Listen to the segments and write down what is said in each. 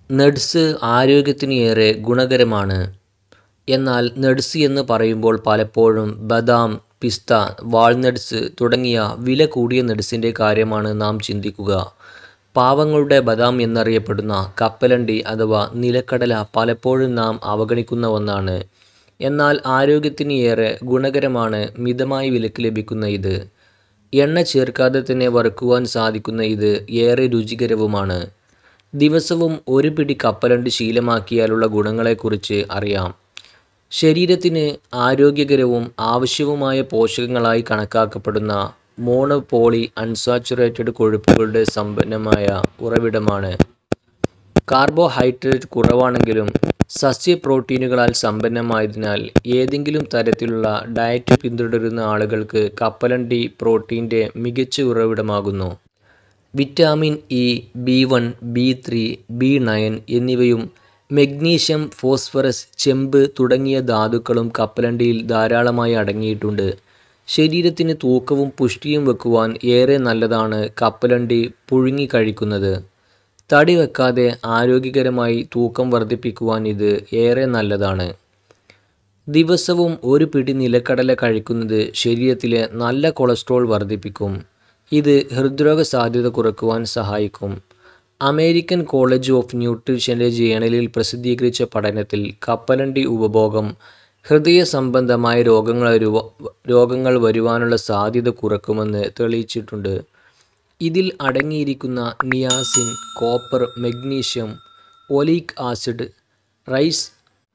nuts ആരോഗ്യത്തിന് ഏറെ ഗുണകരമാണ് എന്നാൽ നട്സ് എന്ന് പറയുമ്പോൾ പലപ്പോഴും ബദാം പിസ്ത വാൾനട്സ് തുടങ്ങിയ വില കൂടിയ നട്സിൻ്റെ കാര്യമാണ് നാം ചിന്തിക്കുക പാവങ്ങളുടെ ബദാം എന്നറിയപ്പെടുന്ന കപ്പലണ്ടി അഥവാ നിലക്കടല പലപ്പോഴും നാം അവഗണിക്കുന്ന ഒന്നാണ് എന്നാൽ ആരോഗ്യത്തിന് ഏറെ ഗുണകരമാണ് മിതമായ വിലക്ക് ലഭിക്കുന്ന ഇത് എണ്ണ ചേർക്കാതെ തന്നെ വറുക്കുവാൻ സാധിക്കുന്ന ഇത് ഏറെ രുചികരവുമാണ് ദിവസവും ഒരു പിടി കപ്പലണ്ടി ശീലമാക്കിയാലുള്ള ഗുണങ്ങളെക്കുറിച്ച് അറിയാം ശരീരത്തിന് ആരോഗ്യകരവും ആവശ്യവുമായ പോഷകങ്ങളായി കണക്കാക്കപ്പെടുന്ന മോണോപോളി അൺസാച്ചുറേറ്റഡ് കൊഴുപ്പുകളുടെ സമ്പന്നമായ ഉറവിടമാണ് കാർബോഹൈഡ്രേറ്റ് കുറവാണെങ്കിലും സസ്യ പ്രോട്ടീനുകളാൽ സമ്പന്നമായതിനാൽ ഏതെങ്കിലും തരത്തിലുള്ള ഡയറ്റ് പിന്തുടരുന്ന ആളുകൾക്ക് കപ്പലണ്ടി പ്രോട്ടീൻ്റെ മികച്ച ഉറവിടമാകുന്നു vitamin E B one B three B nine എന്നിവയും മെഗ്നീഷ്യം ഫോസ്ഫറസ് ചെമ്പ് തുടങ്ങിയ ധാതുക്കളും കപ്പലണ്ടിയിൽ ധാരാളമായി അടങ്ങിയിട്ടുണ്ട് ശരീരത്തിന് തൂക്കവും പുഷ്ടിയും വെക്കുവാൻ ഏറെ നല്ലതാണ് കപ്പലണ്ടി പുഴുങ്ങി കഴിക്കുന്നത് തടി വെക്കാതെ ആരോഗ്യകരമായി തൂക്കം വർദ്ധിപ്പിക്കുവാൻ ഇത് ഏറെ നല്ലതാണ് ദിവസവും ഒരു പിടി നിലക്കടല കഴിക്കുന്നത് ശരീരത്തിലെ നല്ല കൊളസ്ട്രോൾ വർദ്ധിപ്പിക്കും ഇത് ഹൃദ്രോഗ സാധ്യത കുറയ്ക്കുവാൻ സഹായിക്കും അമേരിക്കൻ കോളേജ് ഓഫ് ന്യൂട്രീഷൻ്റെ ജേണലിൽ പ്രസിദ്ധീകരിച്ച പഠനത്തിൽ കപ്പലണ്ടി ഉപഭോഗം ഹൃദയ സംബന്ധമായ രോഗങ്ങൾ വരുവ രോഗങ്ങൾ വരുവാനുള്ള സാധ്യത കുറക്കുമെന്ന് തെളിയിച്ചിട്ടുണ്ട് ഇതിൽ അടങ്ങിയിരിക്കുന്ന niacin copper magnesium oleic acid റൈസ്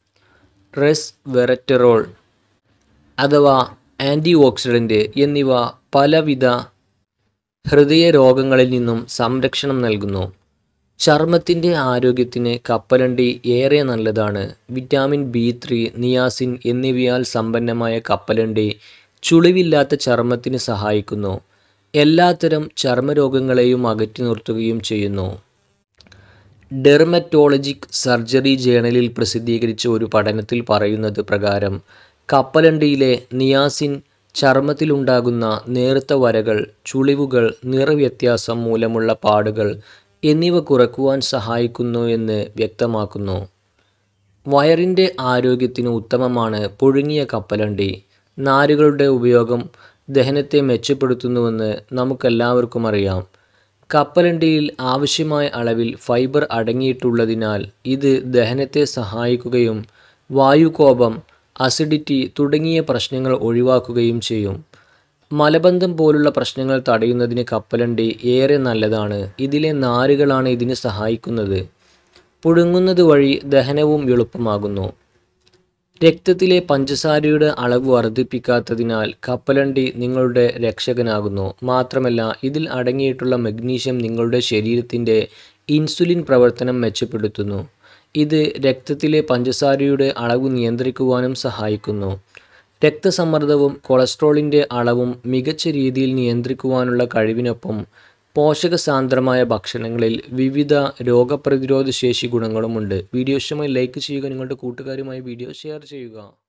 റെസ്വെററ്ററോൾ അഥവാ ആൻറ്റി ഓക്സിഡൻറ്റ് എന്നിവ പലവിധ ഹൃദയ രോഗങ്ങളിൽ നിന്നും സംരക്ഷണം നൽകുന്നു ചർമ്മത്തിൻ്റെ ആരോഗ്യത്തിന് കപ്പലണ്ടി ഏറെ നല്ലതാണ് വിറ്റാമിൻ ബി ത്രീ നിയാസിൻ എന്നിവയാൽ സമ്പന്നമായ കപ്പലണ്ടി ചുളിവില്ലാത്ത ചർമ്മത്തിന് സഹായിക്കുന്നു എല്ലാത്തരം ചർമ്മരോഗങ്ങളെയും അകറ്റി നിർത്തുകയും ചെയ്യുന്നു ഡെർമറ്റോളജിക് സർജറി ജേണലിൽ പ്രസിദ്ധീകരിച്ച ഒരു പഠനത്തിൽ പറയുന്നത് പ്രകാരം കപ്പലണ്ടിയിലെ നിയാസിൻ ചർമ്മത്തിലുണ്ടാകുന്ന നേർത്ത വരകൾ ചുളിവുകൾ നിറവ്യത്യാസം മൂലമുള്ള പാടുകൾ എന്നിവ കുറയ്ക്കുവാൻ സഹായിക്കുന്നു എന്ന് വ്യക്തമാക്കുന്നു വയറിൻ്റെ ആരോഗ്യത്തിന് ഉത്തമമാണ് പുഴുങ്ങിയ കപ്പലണ്ടി നാരുകളുടെ ഉപയോഗം ദഹനത്തെ മെച്ചപ്പെടുത്തുന്നുവെന്ന് നമുക്കെല്ലാവർക്കും അറിയാം കപ്പലണ്ടിയിൽ ആവശ്യമായ അളവിൽ ഫൈബർ അടങ്ങിയിട്ടുള്ളതിനാൽ ഇത് ദഹനത്തെ സഹായിക്കുകയും വായുകോപം അസിഡിറ്റി തുടങ്ങിയ പ്രശ്നങ്ങൾ ഒഴിവാക്കുകയും ചെയ്യും മലബന്ധം പോലുള്ള പ്രശ്നങ്ങൾ തടയുന്നതിന് കപ്പലണ്ടി ഏറെ നല്ലതാണ് ഇതിലെ നാരുകളാണ് ഇതിന് സഹായിക്കുന്നത് പുഴുങ്ങുന്നത് വഴി ദഹനവും എളുപ്പമാകുന്നു രക്തത്തിലെ പഞ്ചസാരയുടെ അളവ് വർദ്ധിപ്പിക്കാത്തതിനാൽ കപ്പലണ്ടി നിങ്ങളുടെ രക്ഷകനാകുന്നു മാത്രമല്ല ഇതിൽ അടങ്ങിയിട്ടുള്ള മഗ്നീഷ്യം നിങ്ങളുടെ ശരീരത്തിൻ്റെ ഇൻസുലിൻ പ്രവർത്തനം മെച്ചപ്പെടുത്തുന്നു ഇത് രക്തത്തിലെ പഞ്ചസാരയുടെ അളവ് നിയന്ത്രിക്കുവാനും സഹായിക്കുന്നു രക്തസമ്മർദ്ദവും കൊളസ്ട്രോളിൻ്റെ അളവും മികച്ച രീതിയിൽ നിയന്ത്രിക്കുവാനുള്ള കഴിവിനൊപ്പം പോഷകസാന്ദ്രമായ ഭക്ഷണങ്ങളിൽ വിവിധ രോഗപ്രതിരോധ ശേഷി ഗുണങ്ങളുമുണ്ട് വീഡിയോ ഇഷ്ടമായി ലൈക്ക് ചെയ്യുക നിങ്ങളുടെ കൂട്ടുകാരുമായി വീഡിയോ ഷെയർ ചെയ്യുക